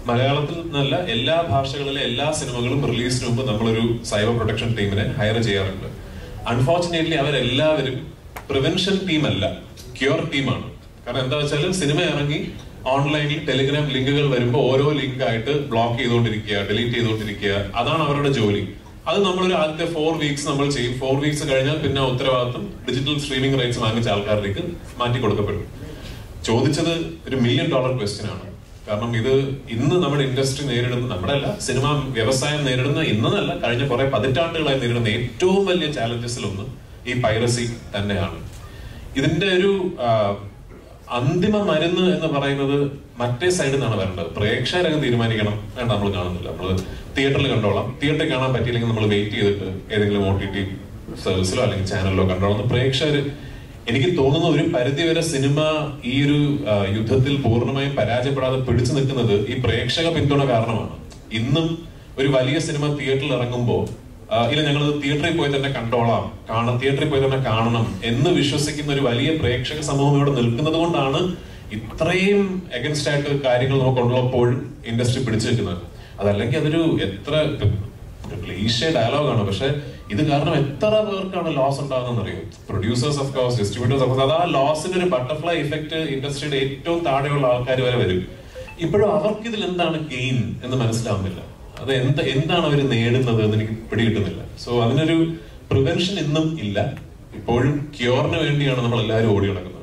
മലയാളത്തിൽ നിന്നല്ല എല്ലാ ഭാഷകളിലെ എല്ലാ സിനിമകളും റിലീസിന് മുമ്പ് നമ്മളൊരു സൈബർ പ്രൊട്ടക്ഷൻ ടീമിനെ ഹയർ ചെയ്യാറുണ്ട് അൺഫോർച്ചുനേറ്റ്ലി അവരെല്ലാവരും പ്രിവെൻഷൻ ടീം അല്ല ക്യൂർ ടീമാണ് കാരണം എന്താ വെച്ചാൽ സിനിമ ഇറങ്ങി ഓൺലൈനിൽ ടെലിഗ്രാം ലിങ്കുകൾ വരുമ്പോൾ ഓരോ ലിങ്ക് ആയിട്ട് ബ്ലോക്ക് ചെയ്തുകൊണ്ടിരിക്കുക ഡിലീറ്റ് ചെയ്തുകൊണ്ടിരിക്കുക അതാണ് അവരുടെ ജോലി അത് നമ്മളൊരു ആദ്യത്തെ ഫോർ വീക്സ് നമ്മൾ ചെയ്യും ഫോർ വീക്സ് കഴിഞ്ഞാൽ പിന്നെ ഉത്തരവാദിത്വം ഡിജിറ്റൽ സ്ട്രീമിംഗ് റൈറ്റ്സ് വാങ്ങിച്ച ആൾക്കാരിലേക്ക് മാറ്റി കൊടുക്കപ്പെടും ചോദിച്ചത് ഒരു മില്യൺ ഡോളർ ക്വസ്റ്റ്യൻ ആണ് കാരണം ഇത് ഇന്ന് നമ്മുടെ ഇൻഡസ്ട്രി നേരിടുന്ന നമ്മുടെ അല്ല സിനിമ വ്യവസായം നേരിടുന്ന ഇന്നല്ല കഴിഞ്ഞ കുറെ പതിറ്റാണ്ടുകളായി നേരിടുന്ന ഏറ്റവും വലിയ ചാലഞ്ചസിൽ ഒന്ന് ഈ പൈറസി തന്നെയാണ് ഇതിന്റെ ഒരു ആ, അന്തിമ മരുന്ന് എന്ന് പറയുന്നത് മറ്റേ സൈഡിൽ നിന്നാണ് വരേണ്ടത് പ്രേക്ഷകരൊക്കെ തീരുമാനിക്കണം വേണ്ട നമ്മൾ കാണുന്നില്ല നമ്മൾ തിയേറ്ററിൽ കണ്ടോളാം തിയേറ്ററിൽ കാണാൻ പറ്റിയില്ലെങ്കിൽ നമ്മൾ വെയിറ്റ് ചെയ്തിട്ട് ഏതെങ്കിലും ഒ ടി ടി സർവീസിലോ അല്ലെങ്കിൽ ചാനലിലോ കണ്ടോളാം പ്രേക്ഷകർ എനിക്ക് തോന്നുന്ന ഒരു പരിധിവരെ സിനിമ ഈ ഒരു ആ, യുദ്ധത്തിൽ പൂർണ്ണമായും പരാജയപ്പെടാതെ പിടിച്ചു നിൽക്കുന്നത് ഈ പ്രേക്ഷക പിന്തുണ കാരണമാണ് ഇന്നും ഒരു വലിയ സിനിമ തിയേറ്ററിൽ ഇറങ്ങുമ്പോൾ ഇല്ല ഞങ്ങൾ തിയേറ്ററിൽ പോയി തന്നെ കണ്ടോളാം കാണാം തിയേറ്ററിൽ പോയി തന്നെ കാണണം എന്ന് വിശ്വസിക്കുന്ന ഒരു വലിയ പ്രേക്ഷക സമൂഹം ഇവിടെ നിൽക്കുന്നത് കൊണ്ടാണ് ഇത്രയും എഗൻസ്റ്റ് ആയിട്ട് കാര്യങ്ങൾ നമുക്ക് ഉള്ളപ്പോഴും ഇൻഡസ്ട്രി പിടിച്ചു നിൽക്കുന്നത് അതല്ലെങ്കിൽ അതൊരു എത്ര ക്ലീഷേ ഡയലോഗാണ് പക്ഷെ ഇത് കാരണം എത്ര പേർക്കാണ് ലോസ് ഉണ്ടാകുന്നത് അറിയോ producers of course distributors of course അത് ആ ലോസിന്റെ ഒരു ബട്ടർഫ്ലൈ ഇഫക്റ്റ് ഇൻഡസ്ട്രിയുടെ ഏറ്റവും താഴെയുള്ള ആൾക്കാർ വരെ വരും ഇപ്പോഴും അവർക്ക് ഇതിൽ എന്താണ് ഗെയിൻ എന്ന് മനസ്സിലാവുന്നില്ല അത് എന്ത് എന്താണ് അവർ നേടുന്നത് എന്ന് എനിക്ക് പിടികിട്ടുന്നില്ല സോ അതിനൊരു പ്രിവെൻഷൻ ഇന്നും ഇല്ല ഇപ്പോഴും ക്യൂറിന് വേണ്ടിയാണ് നമ്മൾ എല്ലാവരും ഓടി നടക്കുന്നത്